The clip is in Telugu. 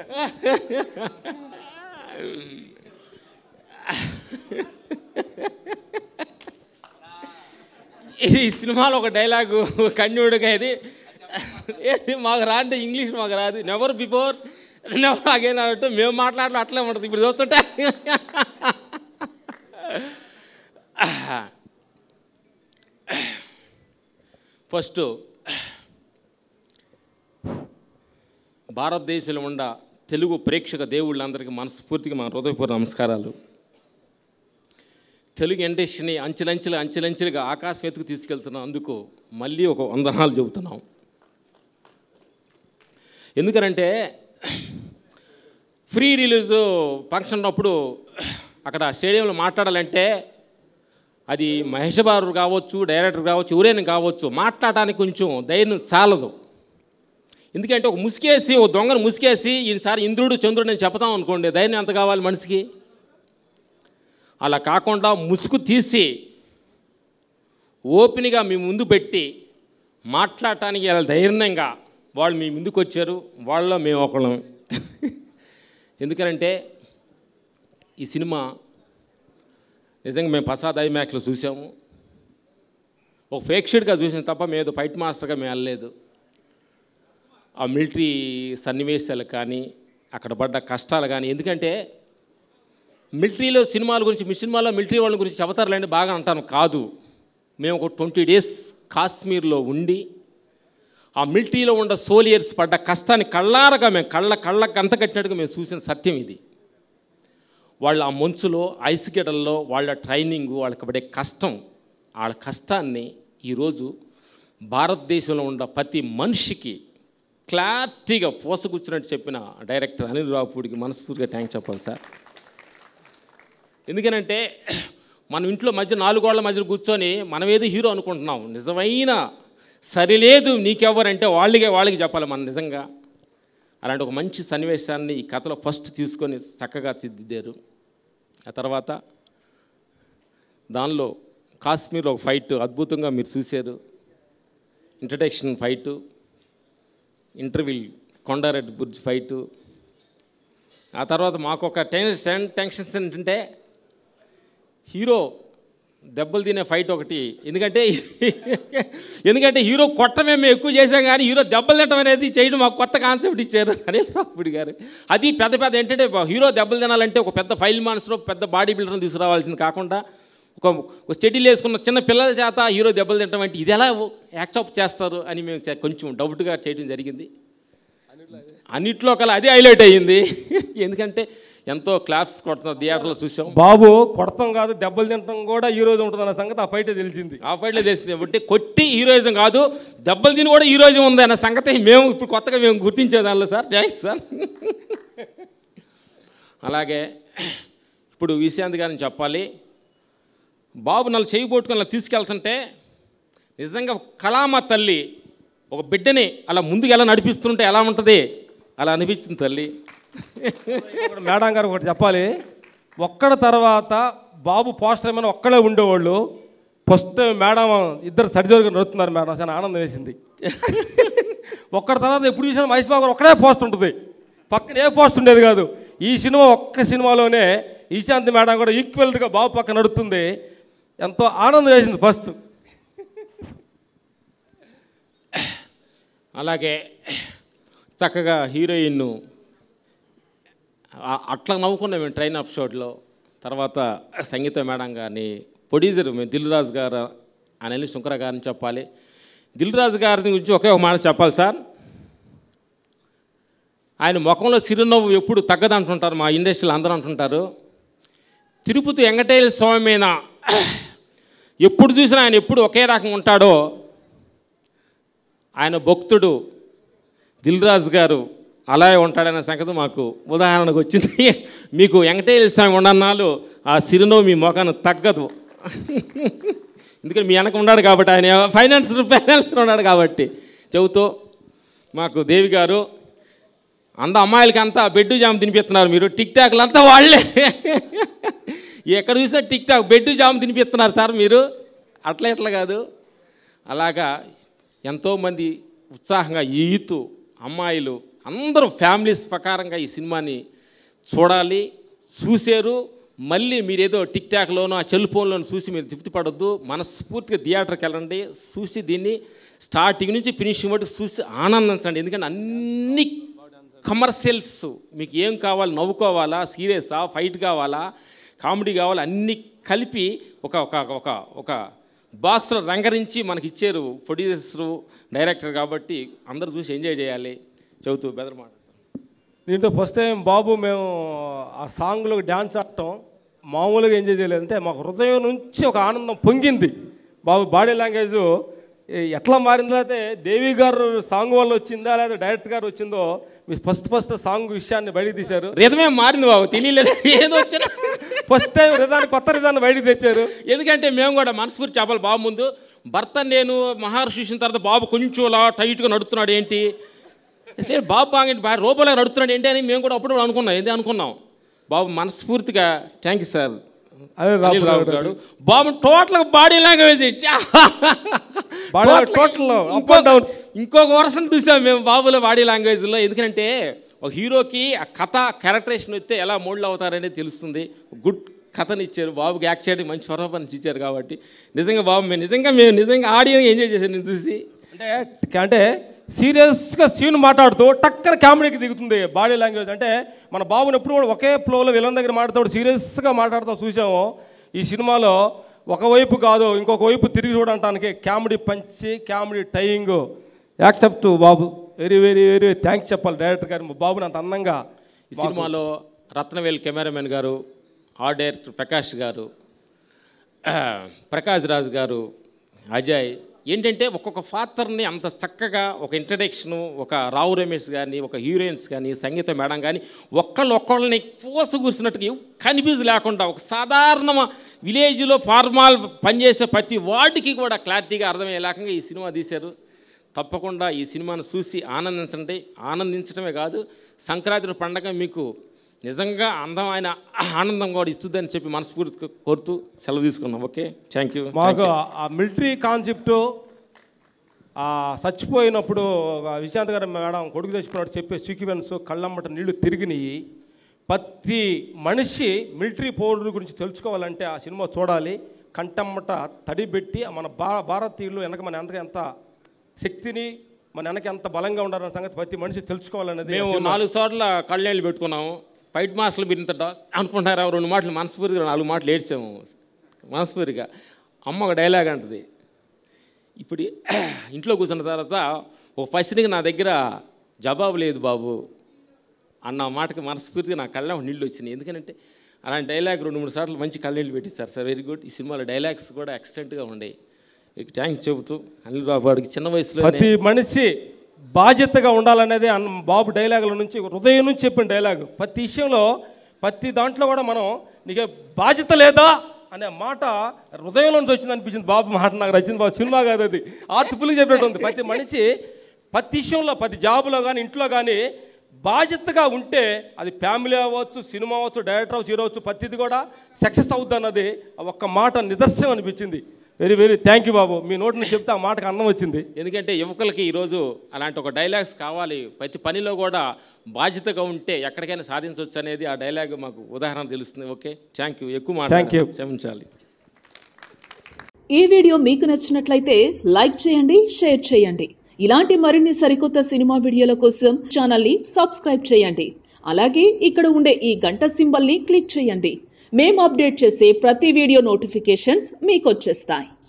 ఇది సినిమాలో ఒక డైలాగు కన్యుడిగా ఇది ఏది మాకు రా అంటే ఇంగ్లీష్ మాకు రాదు నెవర్ బిఫోర్ నెవర్ అగైన్ అన్నట్టు మేము మాట్లాడడం అట్లే ఉంటుంది ఇప్పుడు చూస్తుంటే ఫస్ట్ భారతదేశంలో ఉన్న తెలుగు ప్రేక్షక దేవుళ్ళందరికీ మనస్ఫూర్తిగా మా హృదయపూర్వ నమస్కారాలు తెలుగు ఇండస్ట్రీని అంచెలంచెలు అంచెలంచెలుగా ఆకాశం ఎత్తుకు తీసుకెళ్తున్నాం అందుకు మళ్ళీ ఒక వందనాలు చెబుతున్నాం ఎందుకనంటే ఫ్రీ రిలీజ్ ఫంక్షన్ అప్పుడు అక్కడ స్టేడియంలో మాట్లాడాలంటే అది మహేష్ బాబు కావచ్చు డైరెక్టర్ కావచ్చు ఎవరైనా కావచ్చు మాట్లాడటానికి కొంచెం ధైర్యం చాలదు ఎందుకంటే ఒక ముసుకేసి ఒక దొంగను ముసుకేసి ఈసారి ఇంద్రుడు చంద్రుడు నేను చెప్తాం అనుకోండి ధైర్యం ఎంత కావాలి మనిషికి అలా కాకుండా ముసుగు తీసి ఓపెన్గా మీ ముందు పెట్టి మాట్లాడటానికి ఇలా ధైర్యంగా వాళ్ళు మీ ముందుకు వచ్చారు వాళ్ళలో మేము ఒకళ్ళం ఎందుకనంటే ఈ సినిమా నిజంగా మేము ప్రసాద్ ఐమాక్లో చూసాము ఒక ప్రేక్షకుడిగా చూసాం తప్ప మేము ఫైట్ మాస్టర్గా మేము వెళ్ళలేదు ఆ మిలిటరీ సన్నివేశాలు కానీ అక్కడ పడ్డ కష్టాలు కానీ ఎందుకంటే మిలిటరీలో సినిమాల గురించి మీ సినిమాలో మిలిటరీ వాళ్ళ గురించి చెబుతారులేండి బాగా అంటాను కాదు మేము ఒక ట్వంటీ డేస్ కాశ్మీర్లో ఉండి ఆ మిలిటరీలో ఉన్న సోలియర్స్ పడ్డ కష్టాన్ని కళ్ళారగా మేము కళ్ళ కళ్ళ కంట కట్టినట్టుగా మేము చూసిన సత్యం ఇది వాళ్ళ ఆ మంచులో ఐస్ గడ్డల్లో వాళ్ళ ట్రైనింగ్ వాళ్ళకి పడే కష్టం వాళ్ళ కష్టాన్ని ఈరోజు భారతదేశంలో ఉన్న ప్రతి మనిషికి క్లారిటీగా పోసగుచ్చినట్టు చెప్పిన డైరెక్టర్ అనిల్ రావుపూడికి మనస్ఫూర్తిగా థ్యాంక్స్ చెప్పాలి సార్ ఎందుకనంటే మనం ఇంట్లో మధ్య నాలుగోళ్ల మధ్యలో కూర్చొని మనం ఏదో హీరో అనుకుంటున్నాం నిజమైన సరిలేదు నీకెవరంటే వాళ్ళకే వాళ్ళకి చెప్పాలి మనం నిజంగా అలాంటి ఒక మంచి సన్నివేశాన్ని ఈ కథలో ఫస్ట్ తీసుకొని చక్కగా తీర్చిదిద్దారు ఆ తర్వాత దానిలో కాశ్మీర్లో ఒక ఫైట్ అద్భుతంగా మీరు చూశారు introduction fight interview Kondareddy Burj fight ఆ తర్వాత మాకు ఒక టెన్షన్ టెన్షన్స్ ఏంటంటే హీరో దెబ్బలు తినే ఫైట్ ఒకటి ఎందుకంటే ఎందుకంటే హీరో కొట్టమే మేము ఎక్కువ చేసాం కానీ హీరో దెబ్బలు తినడం అనేది చేయడం మాకు కొత్త కాన్సెప్ట్ ఇచ్చారు అనిల్ రావుడి గారు అది పెద్ద పెద్ద ఏంటంటే హీరో దెబ్బలు తినాలంటే ఒక పెద్ద ఫైల్ మాన్స్లో పెద్ద బాడీ బిల్డర్ని తీసుకురావాల్సింది కాకుండా ఒక ఒక స్టెడీలు వేసుకున్న చిన్న పిల్లల చేత హీరో దెబ్బలు తినడం అంటే ఇది ఎలా యాక్సెప్ట్ చేస్తారు అని మేము చే- కొంచెం డౌట్గా చేయడం జరిగింది అన్నిట్లో కల అదే హైలైట్ అయ్యింది ఎందుకంటే ఎంతో క్లాప్స్ కొడుతున్న థియేటర్లో చూసాం బాబు కొడతాం కాదు దెబ్బలు తినటం కూడా ఈ రోజు ఉంటుందన్న సంగతి ఆ ఫైటే తెలిసింది ఆ ఫైట్లో తెలిసింది అంటే కొట్టి హీరోయిజం కాదు దెబ్బలు తిని కూడా హీరోయిజం ఉంది అన్న సంగతి మేము ఇప్పుడు కొత్తగా మేము గుర్తించే దానిలో సార్ జై సార్ అలాగే ఇప్పుడు విశాంత్ గారిని చెప్పాలి బాబు నన్ను చేయి పట్టుకొని అలా తీసుకెళ్తుంటే నిజంగా కళామ తల్లి ఒక బిడ్డని అలా ముందుకు ఎలా నడిపిస్తుంటే ఎలా ఉంటుంది అలా అనిపించింది తల్లి ఇప్పుడు మేడం గారు ఒకటి చెప్పాలి ఒక్కడ తర్వాత బాబు పోస్టర్ ఏమైనా ఒక్కడే ఉండేవాళ్ళు ఫస్ట్ మేడం ఇద్దరు సరిజోరుగా నడుస్తున్నారు మేడం చాలా ఆనందం వేసింది ఒక్కడ తర్వాత ఎప్పుడు చూసినా మహేష్ బాబు గారు ఒక్కడే పోస్ట్ ఉంటుంది పక్కన ఏ పోస్ట్ ఉండేది కాదు ఈ సినిమా ఒక్క సినిమాలోనే ఈశాంతి మేడం కూడా ఈక్వల్గా బాబు పక్కన నడుస్తుంది ఎంతో ఆనందం వేసింది ఫస్ట్ అలాగే చక్కగా హీరోయిన్ను ఆ- అట్లా నవ్వుకున్నాం మేము ట్రైన్ ఆఫ్ షోట్లో తర్వాత సంగీత మేడం గారిని ప్రొడ్యూసర్ మేము దిల్ రాజు గారు అనిల్ శుంకర గారిని చెప్పాలి దిల్ రాజు గారి గురించి ఒకే ఒక మాట చెప్పాలి సార్ ఆయన ముఖంలో చిరునవ్వు ఎప్పుడు తగ్గదంటుంటారు మా ఇండస్ట్రీలో అందరూ అంటుంటారు తిరుపతి వెంకటేశ్వర స్వామి మీద ఎప్పుడు చూసినా ఆయన ఎప్పుడు ఒకే రకంగా ఉంటాడో ఆయన భక్తుడు దిల్ రాజు గారు అలాగే ఉంటాడనే సంగతి మాకు ఉదాహరణకు వచ్చింది మీకు వెంకటేశ్వర స్వామి ఉండన్నాళ్ళు ఆ సిరునవ్వు మీ మొఖాన్ని తగ్గదు ఎందుకంటే మీ వెనక ఉన్నాడు కాబట్టి ఆయన ఫైనాన్స్ ఫైనాన్స్ ఉన్నాడు కాబట్టి చెబుతూ మాకు దేవి గారు అంత అమ్మాయిలకి అంతా బెడ్ జామ్ తినిపిస్తున్నారు మీరు టిక్ టాక్లు అంతా వాళ్ళే ఎక్కడ చూసినా టిక్ టాక్ బెడ్ జామ్ తినిపిస్తున్నారు సార్ మీరు అట్లా ఎట్లా కాదు అలాగా ఎంతోమంది ఉత్సాహంగా ఈ యూత్ అమ్మాయిలు అందరూ ఫ్యామిలీస్ ప్రకారంగా ఈ సినిమాని చూడాలి చూశారు మళ్ళీ మీరేదో టిక్ టాక్లోనో ఆ సెల్ ఫోన్లోనూ చూసి మీరు తృప్తి పడొద్దు మనస్ఫూర్తిగా థియేటర్కి వెళ్ళండి చూసి దీన్ని స్టార్టింగ్ నుంచి ఫినిషింగ్ వరకు చూసి ఆనందించండి ఎందుకంటే అన్ని కమర్షియల్స్ మీకు ఏం కావాలి నవ్వుకోవాలా సీరియసా ఫైట్ కావాలా కామెడీ కావాలా అన్నీ కలిపి ఒక ఒక ఒక ఒక బాక్స్లో రంగరించి మనకి ఇచ్చారు ప్రొడ్యూసరు డైరెక్టర్ కాబట్టి అందరూ చూసి ఎంజాయ్ చేయాలి చెబుతూ బెదరమాట దీంట్లో ఫస్ట్ టైం బాబు మేము ఆ సాంగ్లో డ్యాన్స్ ఆడటం మామూలుగా ఎంజాయ్ చేయలేదు అంటే మాకు హృదయం నుంచి ఒక ఆనందం పొంగింది బాబు బాడీ లాంగ్వేజ్ ఎట్లా మారిందో అయితే దేవి గారు సాంగ్ వల్ల వచ్చిందా లేదా డైరెక్టర్ గారు వచ్చిందో మీరు ఫస్ట్ ఫస్ట్ సాంగ్ విషయాన్ని బయటికి తీశారు రిధమే మారింది బాబు తెలియలేదు ఏదో వచ్చినా ఫస్ట్ టైం రిధాన్ని కొత్త రిధాన్ని బయటికి తెచ్చారు ఎందుకంటే మేము కూడా మనస్ఫూర్తి చెప్పాలి బాబు ముందు భర్త నేను మహర్షి చూసిన తర్వాత బాబు కొంచెం అలా టైట్గా నడుస్తున్నాడు ఏంటి అసలు బాబు బాగా బాగా రూపంలో నడుస్తున్నాడు ఏంటి అని మేము కూడా అప్పుడు అనుకున్నాం ఏంటి అనుకున్నాం బాబు మనస్ఫూర్తిగా థ్యాంక్ యూ సార్ అదే అనిల్ రావు రావు గారు బాబు total body language Body total up and downs. ఇంకొక వర్షన్ చూసాం మేము బాబులో బాడీ లాంగ్వేజ్లో ఎందుకంటే ఒక హీరోకి ఆ కథ క్యారెక్టరేషన్ వస్తే ఎలా మోల్డ్ అవుతారనేది తెలుస్తుంది గుడ్ కథని ఇచ్చారు బాబుకి యాక్ట్ చేయడానికి మంచి స్వరూపాన్ని ఇచ్చారు కాబట్టి నిజంగా బాబు మేము నిజంగా మేము నిజంగా ఆడియో ఎంజాయ్ చేశాను నేను చూసి అంటే అంటే సీరియస్గా సీన్ మాట్లాడుతూ టక్కన కామెడీకి దిగుతుంది బాడీ లాంగ్వేజ్ అంటే మన బాబుని ఎప్పుడు కూడా ఒకే ఫ్లోలో విలన్ దగ్గర మాట్లాడుతూ సీరియస్గా మాట్లాడుతూ చూసాము ఈ సినిమాలో ఒకవైపు కాదు ఇంకొక వైపు తిరిగి చూడటానికి కామెడీ పంచి కామెడీ టైయింగ్ యాక్సెప్ట్ బాబు వెరీ వెరీ వెరీ థ్యాంక్స్ చెప్పాలి డైరెక్టర్ గారు మా బాబుని అంత అందంగా ఈ సినిమాలో రత్నవేల్ కెమెరామెన్ గారు ఆర్ట్ డైరెక్టర్ ప్రకాష్ గారు ఆ, ప్రకాష్ రాజ్ గారు అజయ్ ఏంటంటే ఒక్కొక్క పాత్రని అంత చక్కగా ఒక ఇంట్రడక్షను ఒక రావు రమేష్ కానీ ఒక హీరోయిన్స్ కానీ సంగీత మేడం కానీ ఒక్కళ్ళు ఒక్కళ్ళని పోసు కూర్చున్నట్టుగా కన్ఫ్యూజ్ లేకుండా ఒక సాధారణ విలేజ్లో ఫార్మాల్ పనిచేసే ప్రతి వార్డుకి కూడా క్లారిటీగా అర్థమయ్యేలాగా ఈ సినిమా తీశారు తప్పకుండా ఈ సినిమాను చూసి ఆనందించండి ఆనందించడమే కాదు సంక్రాంతి పండగ మీకు నిజంగా అందమైన ఆనందం కూడా ఇస్తుందని చెప్పి మనస్ఫూర్తిగా కోరుతూ సెలవు తీసుకున్నాం ఓకే థ్యాంక్ యూ మాకు ఆ మిలిటరీ కాన్సెప్ట్ ఆ చచ్చిపోయినప్పుడు ఒక విశాంత్ గారు మేడం కొడుకు చచ్చిపోయినట్టు చెప్పే సీక్వెన్స్ కళ్ళమ్మట నీళ్లు తిరిగినాయి ప్రతి మనిషి మిలిటరీ పౌరుల గురించి తెలుసుకోవాలంటే ఆ సినిమా చూడాలి కంటమ్మట తడిబెట్టి మన భా భారతీయులు వెనక మన ఎంత ఎంత శక్తిని మన వెనక ఎంత బలంగా ఉండాలన్న సంగతి ప్రతి మనిషి తెలుసుకోవాలనేది మేము నాలుగు సార్లు కళ్ళనీళ్ళు పెట్టుకున్నాము ఫైట్ మాస్టర్లు మీరు ఇంత డా- అనుకుంటారా రెండు మాటలు మనస్ఫూర్తిగా నాలుగు మాటలు ఏడ్చాము మనస్ఫూర్తిగా అమ్మ ఒక డైలాగ్ అంటది ఇప్పుడు ఇంట్లో కూర్చున్న తర్వాత ఒక ఫస్ట్కి నా దగ్గర జవాబు లేదు బాబు అన్న మాటకి మనస్ఫూర్తిగా నా కళ్ళ నీళ్ళు వచ్చినాయి ఎందుకంటే అలాంటి డైలాగ్ రెండు మూడు సార్లు మంచి కళ్ళనీళ్ళు పెట్టిస్తారు సార్ వెరీ గుడ్ ఈ సినిమాలో డైలాగ్స్ కూడా ఎక్సలెంట్గా ఉండేవి థ్యాంక్స్ చెబుతూ అనిల్ బాబు వాడికి చిన్న వయసులో ప్రతి మనిషి బాధ్యతగా ఉండాలనేది అన్న బాబు డైలాగుల నుంచి హృదయం నుంచి చెప్పిన డైలాగ్ ప్రతి విషయంలో ప్రతి దాంట్లో కూడా మనం నీకే బాధ్యత లేదా అనే మాట హృదయంలో నుంచి వచ్చింది అనిపించింది బాబు మాట నాకు నచ్చింది బాబు సినిమా కాదు అది ఆర్టిఫుల్గా చెప్పినట్టు ఉంది ప్రతి మనిషి ప్రతి విషయంలో ప్రతి జాబులో కానీ ఇంట్లో కానీ బాధ్యతగా ఉంటే అది ఫ్యామిలీ అవ్వచ్చు సినిమా అవ్వచ్చు డైరెక్టర్ అవ్వచ్చు హీరో అవ్వచ్చు ప్రతిది కూడా సక్సెస్ అవుద్ది అన్నది ఆ ఒక్క మాట నిదర్శనం అనిపించింది వెరీ వెరీ థ్యాంక్ యూ బాబు మీ నోటి నుంచి చెప్తే ఆ మాటకు అందం వచ్చింది ఎందుకంటే యువకులకి ఈరోజు అలాంటి ఒక డైలాగ్స్ కావాలి ప్రతి పనిలో కూడా బాధ్యతగా ఉంటే ఎక్కడికైనా సాధించవచ్చు అనేది ఆ డైలాగ్ మాకు ఉదాహరణ తెలుస్తుంది ఓకే థ్యాంక్ యూ ఎక్కువ Thank you. మాట క్షమించాలి ఈ వీడియో మీకు నచ్చినట్లయితే లైక్ చేయండి షేర్ చేయండి ఇలాంటి మరిన్ని సరికొత్త సినిమా వీడియోల కోసం ఛానల్ని సబ్స్క్రైబ్ చేయండి అలాగే ఇక్కడ ఉండే ఈ గంట సింబల్ని క్లిక్ చేయండి మేము అప్డేట్ చేసే ప్రతి వీడియో నోటిఫికేషన్స్ మీకు వచ్చేస్తాయి